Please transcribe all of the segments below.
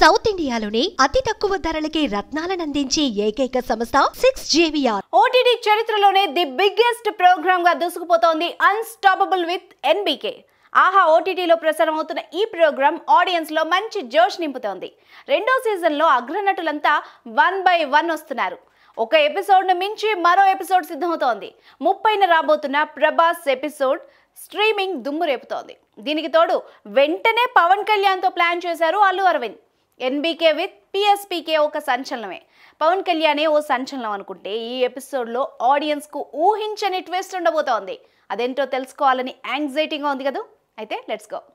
south ఇండియాలోనే అతి తక్కువ ధరలకి రత్నాలనందించే ఏకైక సంస్థ సిక్స్ జేవిఆర్ ఓటీటీ చరిత్రలోనే ది బిగ్గెస్ట్ ప్రోగ్రామ్ గా దూసుకుపోతోంది అన్స్టాపబుల్ విత్ ఎన్బీకే ఆహా ఓటీటీలో ప్రసారం అవుతున్న ఈ ప్రోగ్రామ్ ఆడియన్స్ లో మంచి జోష్ నింపుతోంది రెండో సీజన్ లో అగ్రనటులంతా వన్ బై వన్ వస్తున్నారు ఒక ఎపిసోడ్ ను మించి మరో ఎపిసోడ్ సిద్ధమవుతోంది ముప్పైన రాబోతున్న ప్రభాస్ ఎపిసోడ్ స్ట్రీమింగ్ దుమ్ము రేపుతోంది దీనికి తోడు వెంటనే పవన్ కళ్యాణ్తో ప్లాన్ చేశారు Allu Aravind NBK with PSPK ఒక సంచలనమే పవన్ కళ్యాణే ఓ సంచలనం అనుకుంటే ఈ ఎపిసోడ్లో ఆడియన్స్కు ఊహించని ట్విస్ట్ ఉండబోతోంది అదేంటో తెలుసుకోవాలని యాంగ్జైటీగా ఉంది కదా అయితే లెట్స్ గో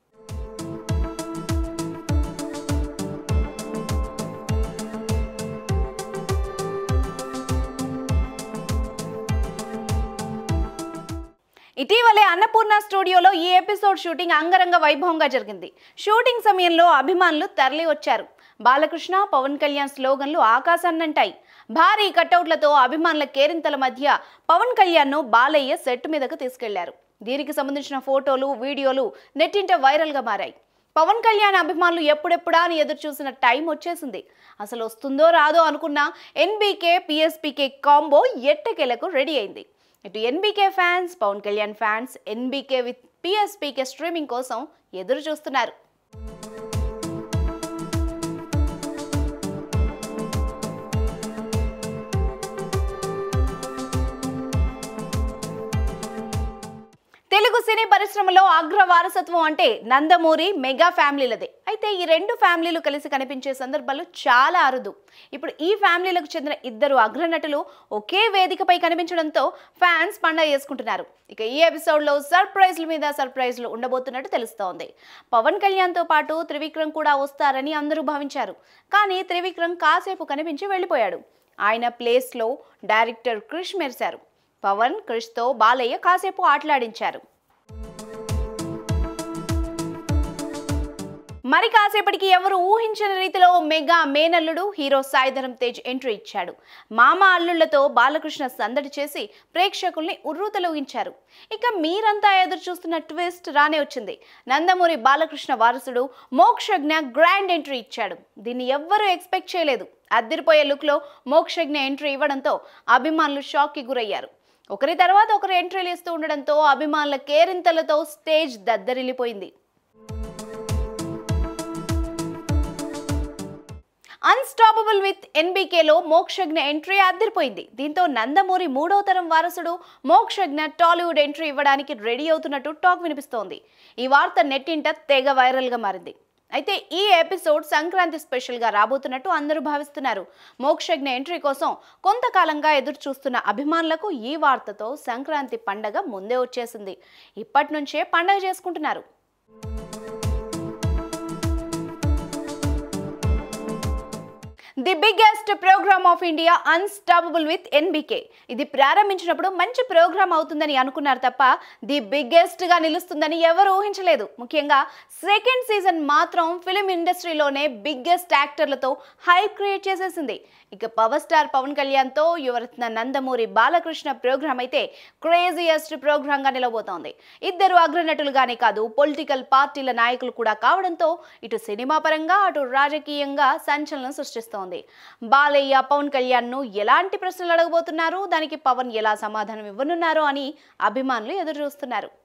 ఇటీవలే అన్నపూర్ణ స్టూడియోలో ఈ ఎపిసోడ్ షూటింగ్ అంగరంగ వైభవంగా జరిగింది షూటింగ్ సమయంలో అభిమానులు తరలి వచ్చారు బాలకృష్ణ పవన్ కళ్యాణ్ స్లోగన్లు ఆకాశాన్నంటాయి భారీ కటౌట్లతో అభిమానుల కేరింతల మధ్య పవన్ కళ్యాణ్ను బాలయ్య సెట్ మీదకు తీసుకెళ్లారు దీనికి సంబంధించిన ఫోటోలు వీడియోలు నెట్టింట వైరల్గా మారాయి పవన్ కళ్యాణ్ అభిమానులు ఎప్పుడెప్పుడా అని ఎదురు చూసిన టైం వచ్చేసింది అసలు వస్తుందో రాదో అనుకున్న ఎన్బీకే పిఎస్పీకే కాంబో ఎట్టకేలకు రెడీ అయింది ఇటు NBK fans Pavan Kalyan fans NBK with PSPK streaming కోసం ఎదురు చూస్తున్నారు తెలుగు సినీ పరిశ్రమలో అగ్ర వారసత్వం అంటే నందమూరి మెగా ఫ్యామిలీలదే అయితే ఈ రెండు ఫ్యామిలీలు కలిసి కనిపించే సందర్భాలు చాలా అరుదు ఇప్పుడు ఈ ఫ్యామిలీలకు చెందిన ఇద్దరు అగ్రనటులు ఒకే వేదికపై కనిపించడంతో ఫ్యాన్స్ పండగ చేసుకుంటున్నారు ఇక ఈ ఎపిసోడ్లో సర్ప్రైజ్ల మీద సర్ప్రైజ్లు ఉండబోతున్నట్టు తెలుస్తోంది పవన్ కళ్యాణ్తో పాటు త్రివిక్రమ్ కూడా వస్తారని అందరూ భావించారు కానీ త్రివిక్రమ్ కాసేపు కనిపించి వెళ్ళిపోయాడు ఆయన ప్లేస్లో డైరెక్టర్ క్రిష్ మెరిశారు పవన్ క్రిష్తో బాలయ్య కాసేపు ఆటలాడించారు మరి కాసేపటికి ఎవరు ఊహించని రీతిలో మెగా మేనల్లుడు హీరో సాయిధరం తేజ్ ఎంట్రీ ఇచ్చాడు మామ అల్లుళ్లతో బాలకృష్ణ సందడి చేసి ప్రేక్షకుల్ని ఉర్రూతలూగించారు ఇక మీరంతా ఎదురు చూస్తున్న ట్విస్ట్ రానే వచ్చింది నందమూరి బాలకృష్ణ వారసుడు మోక్షజ్ఞ గ్రాండ్ ఎంట్రీ ఇచ్చాడు దీన్ని ఎవ్వరూ ఎక్స్పెక్ట్ చేయలేదు అద్దరిపోయే లుక్లో మోక్షజ్ఞ ఎంట్రీ ఇవ్వడంతో అభిమానులు షాక్కి గురయ్యారు ఒకరి తర్వాత ఒకరు ఎంట్రీలు ఇస్తూ ఉండడంతో అభిమానుల కేరింతలతో స్టేజ్ దద్దరిల్లిపోయింది అన్స్టాపబుల్ విత్ ఎన్బీకేలో మోక్షజ్ఞ ఎంట్రీ అద్దరిపోయింది దీంతో నందమూరి మూడో తరం వారసుడు మోక్షజ్ఞ టాలీవుడ్ ఎంట్రీ ఇవ్వడానికి రెడీ అవుతున్నట్టు టాక్ వినిపిస్తోంది ఈ వార్త నెట్టింట తెగ వైరల్గా మారింది అయితే ఈ ఎపిసోడ్ సంక్రాంతి స్పెషల్గా రాబోతున్నట్టు అందరూ భావిస్తున్నారు మోక్షజ్ఞ ఎంట్రీ కోసం కొంతకాలంగా ఎదురు చూస్తున్న అభిమానులకు ఈ వార్తతో సంక్రాంతి పండగ ముందే వచ్చేసింది ఇప్పటి నుంచే పండగ చేసుకుంటున్నారు the biggest program of India unstoppable with NBK ఇది ప్రారంభించినప్పుడు మంచి ప్రోగ్రామ్ అవుతుందని అనుకున్నారు తప్ప ది బిగ్గెస్ట్ గా నిలుస్తుందని ఎవరు ఊహించలేదు ముఖ్యంగా సెకండ్ సీజన్ మాత్రం ఫిలిం ఇండస్ట్రీలోనే బిగ్గెస్ట్ యాక్టర్లతో హైప్ క్రియేట్ చేసేసింది ఇక పవర్ స్టార్ పవన్ కళ్యాణ్తో యువరత్న నందమూరి బాలకృష్ణ ప్రోగ్రామ్ అయితే క్రేజియస్ట్ ప్రోగ్రామ్ గా నిలబోతోంది ఇద్దరు అగ్రనటులుగానే కాదు పొలిటికల్ పార్టీల నాయకులు కూడా కావడంతో ఇటు సినిమా పరంగా అటు రాజకీయంగా సంచలనం సృష్టిస్తోంది బాలయ్య పవన్ కళ్యాణ్ ను ఎలాంటి ప్రశ్నలు అడగబోతున్నారు దానికి పవన్ ఎలా సమాధానం ఇవ్వనున్నారు అని అభిమానులు ఎదురు చూస్తున్నారు